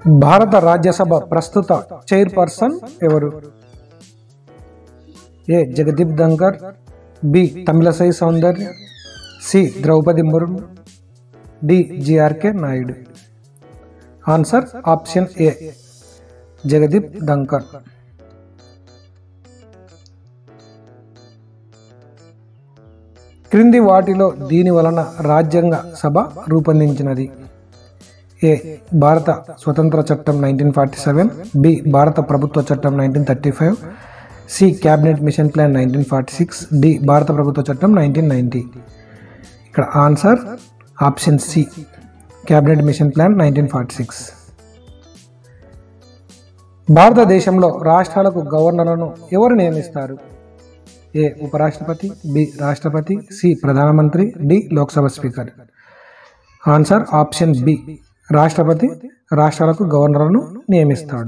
భారత రాజ్యసభ ప్రస్తుత చైర్పర్సన్ ఎవరు A Jagdeep Dhankhar B Tamilisai Soundarya C Droupadi Murmu D GRK Naidu answer option A Jagdeep Dhankhar క్రింది వాటిలో దీని వలన రాజ్యాంగ సభ రూపొందించినది ఏ భారత స్వతంత్ర చట్టం నైన్టీన్ ఫార్టీ సెవెన్ బి భారత ప్రభుత్వ చట్టం nineteen thirty five C cabinet mission plan nineteen forty six D భారత ప్రభుత్వ చట్టం నైన్టీన్ నైంటీ ఇక్కడ answer option C cabinet mission plan nineteen forty six భారతదేశంలో రాష్ట్రాలకు గవర్నర్లను ఎవరు నియమిస్తారు ఏ ఉపరాష్ట్రపతి బి రాష్ట్రపతి సి ప్రధానమంత్రి D Lok Sabha speaker answer option B రాష్ట్రపతి రాష్ట్రాలకు గవర్నర్ను నియమిస్తాడు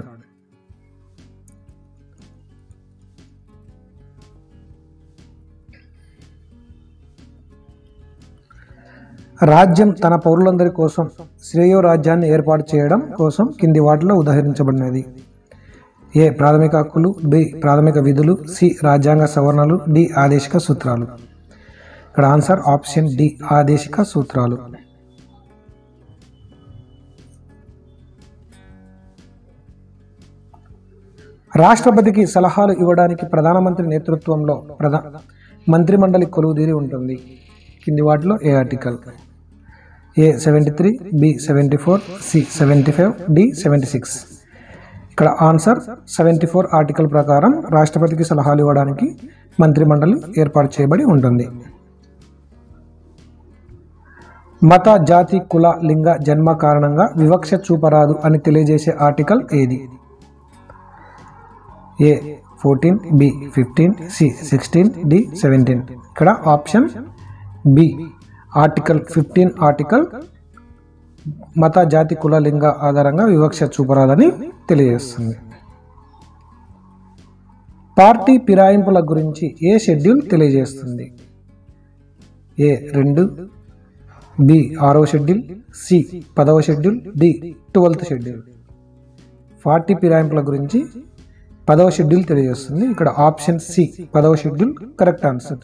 రాజ్యం తన పౌరులందరి కోసం శ్రేయో రాజ్యాన్ని ఏర్పాటు చేయడం కోసం కింది వాటిలో ఉదాహరించబడినది ఏ ప్రాథమిక హక్కులు బి ప్రాథమిక విధులు సి రాజ్యాంగ సవరణలు డి ఆదేశిక సూత్రాలు ఇక్కడ ఆన్సర్ ఆప్షన్ డి ఆదేశిక సూత్రాలు రాష్ట్రపతికి సలహాలు ఇవ్వడానికి ప్రధానమంత్రి నేతృత్వంలో ప్రధా మంత్రిమండలి కొలువుదీరి ఉంటుంది కింది వాటిలో ఏ article A seventy three B seventy four C seventy five D seventy six ఇక్కడ ఆన్సర్ సెవెంటీ ఫోర్ ఆర్టికల్ ప్రకారం రాష్ట్రపతికి సలహాలు ఇవ్వడానికి మంత్రిమండలి ఏర్పాటు చేయబడి ఉంటుంది మత జాతి కుల లింగ జన్మ కారణంగా వివక్ష చూపరాదు అని తెలియజేసే ఆర్టికల్ ఏది A fourteen B fifteen C sixteen D seventeen ఇక్కడ option B article fifteen article మత జాతి కుల లింగ ఆధారంగా వివక్ష చూపరాదని తెలియజేస్తుంది పార్టీ ఫిరాయింపుల గురించి ఏ షెడ్యూల్ తెలియజేస్తుంది ఏ రెండు బి ఆరవ షెడ్యూల్ సి పదవ schedule D twelfth schedule party ఫిరాయింపుల గురించి పదవ షెడ్యూల్ తెలియజేస్తుంది ఇక్కడ ఆప్షన్ సి పదవ షెడ్యూల్ కరెక్ట్ ఆన్సర్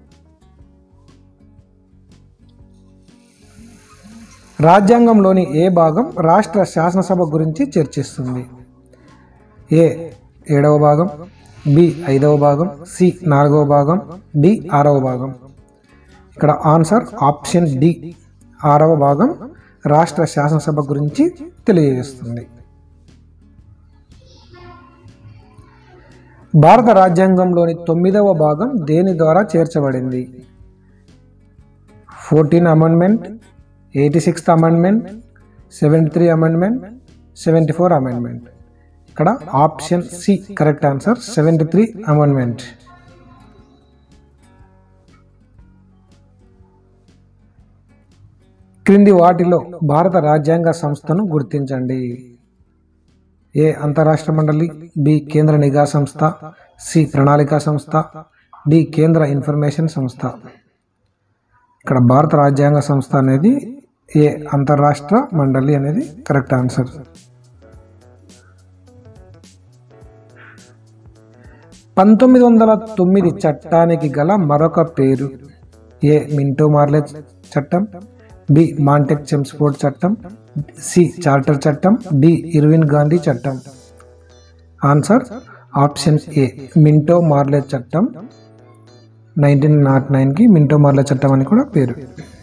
రాజ్యాంగంలోని ఏ భాగం రాష్ట్ర శాసనసభ గురించి చర్చిస్తుంది ఏ ఏడవ భాగం బి ఐదవ భాగం సి నాలుగవ భాగం డి ఆరవ భాగం ఇక్కడ ఆన్సర్ ఆప్షన్ డి ఆరవ భాగం రాష్ట్ర శాసనసభ గురించి తెలియజేస్తుంది భారత రాజ్యాంగంలోని తొమ్మిదవ భాగం దేని ద్వారా చేర్చబడింది fourteen amendment eighty sixth amendment seventy three amendment seventy four amendment ఇక్కడ option C correct answer seventy three amendment క్రింది వాటిలో భారత రాజ్యాంగ సంస్థను గుర్తించండి ఏ అంతరాష్ట్ర మండలి బి కేంద్ర నిఘా సంస్థ సి ప్రణాళిక సంస్థ డి కేంద్ర ఇన్ఫర్మేషన్ సంస్థ ఇక్కడ భారత రాజ్యాంగ సంస్థ అనేది ఏ అంతరాష్ట్ర మండలి అనేది కరెక్ట్ ఆన్సర్ పంతొమ్మిది వందల తొమ్మిది చట్టానికి గల మరొక పేరు ఏ మింటో మార్లే చట్టం బి మాంటెక్ చెమ్స్ఫోర్డ్ చట్టం సి చార్టర్ చట్టం డి ఇర్విన్ గాంధీ చట్టం answer option A Minto Morley చట్టం నైన్టీన్ నాట్ నైన్కి మింటో మార్లే చట్టం అని కూడా పేరు